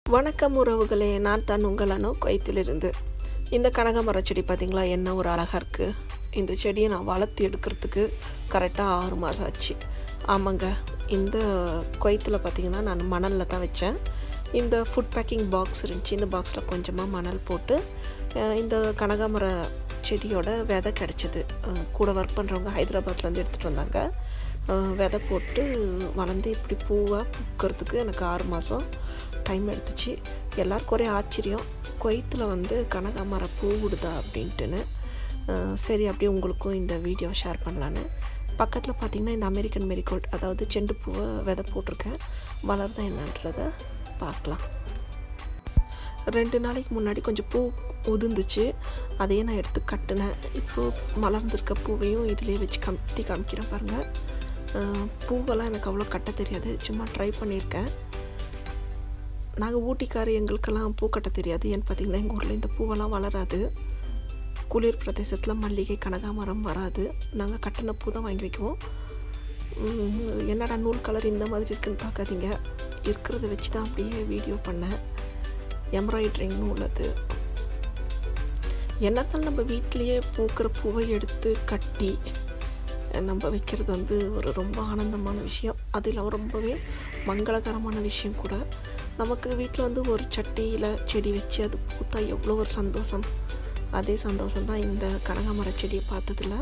வணக்கம் உறவுகளே நான் தான் உங்கள் அனு குவைத்திலிருந்து இந்த கனகாமர செடி பார்த்திங்களா என்ன ஒரு அழகாக இருக்குது இந்த செடியை நான் வளர்த்து எடுக்கிறதுக்கு கரெக்டாக ஆறு மாதம் ஆச்சு ஆமாங்க இந்த குவைத்தில் பார்த்திங்கன்னா நான் மணலில் தான் வச்சேன் இந்த ஃபுட் பேக்கிங் பாக்ஸ் இருந்துச்சு இந்த பாக்ஸில் கொஞ்சமாக மணல் போட்டு அஹ், இந்த கனகாமர செடியோட விதை கிடச்சிது கூட ஒர்க் பண்ணுறவங்க ஹைதராபாத்லேருந்து எடுத்துகிட்டு வந்தாங்க அஹ், விதை போட்டு வளர்ந்து இப்படி பூவாக பூக்கிறதுக்கு எனக்கு ஆறு மாதம் டைம் எடுத்துச்சு எல்லாருக்கும் ஒரே ஆச்சரியம் குவைத்தில் வந்து கனகாமர பூ விடுதா அப்படின்ட்டுன்னு அஹ், சரி அப்படியே உங்களுக்கும் இந்த வீடியோ ஷேர் பண்ணலான்னு பக்கத்தில் பார்த்தீங்கன்னா இந்த அமெரிக்கன் மெரிகோல்ட் அதாவது செண்டு பூவை விதை போட்டிருக்கேன் வளருதா என்னன்றதை பார்க்கலாம் ரெண்டு நாளைக்கு முன்னாடி கொஞ்சம் பூ உதிர்ந்துச்சு அதையே நான் எடுத்து கட்டினேன் இப்போது மலர்ந்திருக்க பூவையும் இதிலே வச்சு கட்டி காமிக்கிறேன் பாருங்கள் அஹ், பூவெல்லாம் எனக்கு அவ்வளோ கட்ட தெரியாது சும்மா ட்ரை பண்ணியிருக்கேன் நாங்கள் ஊட்டிக்கார எங்களுக்கெல்லாம் பூ கட்ட தெரியாது ஏன்னு பார்த்தீங்கன்னா எங்கள் ஊரில் இந்த பூவெல்லாம் வளராது குளிர் பிரதேசத்தில் மல்லிகை கனகாமரம் வராது நாங்கள் கட்டின பூ தான் வாங்கி வைக்குவோம் உம், என்னடா நூல் கலர் இந்த மாதிரி இருக்குன்னு பார்க்காதீங்க இருக்கிறத வச்சு தான் அப்படியே வீடியோ பண்ணேன் எம்ப்ராய்டரிங் நூல் அது என்னத்தான் நம்ம வீட்டிலேயே பூக்கிற பூவை எடுத்து கட்டி நம்ம வைக்கிறது வந்து ஒரு ரொம்ப ஆனந்தமான விஷயம் அது இல்லாமல் ரொம்பவே மங்களகரமான விஷயம் கூட நமக்கு வீட்டில் வந்து ஒரு சட்டியில் செடி வச்சு அது பூத்தா எவ்வளோ ஒரு சந்தோஷம் அதே சந்தோஷம் தான் இந்த கனகாமர செடியை பார்த்ததுல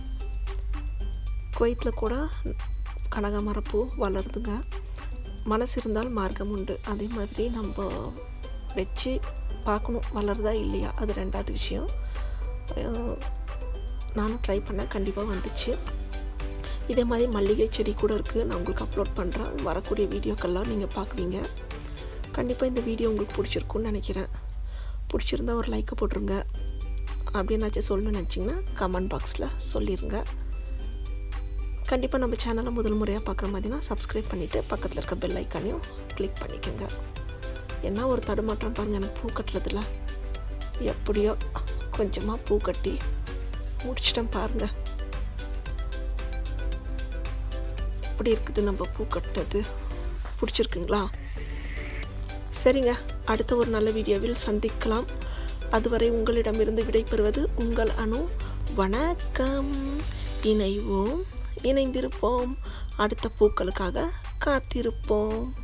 குவைத்தில் கூட கனகாமர பூ வளருதுங்க மனசு இருந்தால் மார்க்கம் உண்டு அதே மாதிரி நம்ம வச்சு பார்க்கணும் வளருதா இல்லையா அது ரெண்டாவது விஷயம் அஹ் நானும் ட்ரை பண்ணேன் கண்டிப்பாக வந்துச்சு இதே மாதிரி மல்லிகை செடி கூட இருக்குது நான் உங்களுக்கு அப்லோட் பண்ணுறேன் வரக்கூடிய வீடியோக்கெல்லாம் நீங்கள் பார்க்குவீங்க கண்டிப்பாக இந்த வீடியோ உங்களுக்கு பிடிச்சிருக்குன்னு நினைக்கிறேன் பிடிச்சிருந்தா ஒரு லைக்கை போட்டுருங்க அப்படின்னாச்சும் சொல்லணும்னு நினச்சிங்கன்னா கமெண்ட் பாக்ஸில் சொல்லிடுங்க கண்டிப்பாக நம்ம சேனலை முதல் முறையாக பார்க்குற மாதிரினா சப்ஸ்கிரைப் பண்ணிவிட்டு பக்கத்தில் இருக்க பெல் ஐக்கானையும் கிளிக் பண்ணிக்கோங்க என்ன ஒரு தடுமாற்றம் பாருங்கள் எனக்கு பூ கட்டுறதுல எப்படியோ கொஞ்சமாக பூ கட்டி முடிச்சிட்டேன் பாருங்கள் எப்படி இருக்குது நம்ம பூ கட்டினது பிடிச்சிருக்குங்களா சரிங்க அடுத்த ஒரு நல்ல வீடியோவில் சந்திக்கலாம் அதுவரை உங்களிடமிருந்து விடைபெறுவது உங்கள் அணு வணக்கம் இணைவோம் இணைந்திருப்போம் அடுத்த பூக்களுக்காக காத்திருப்போம்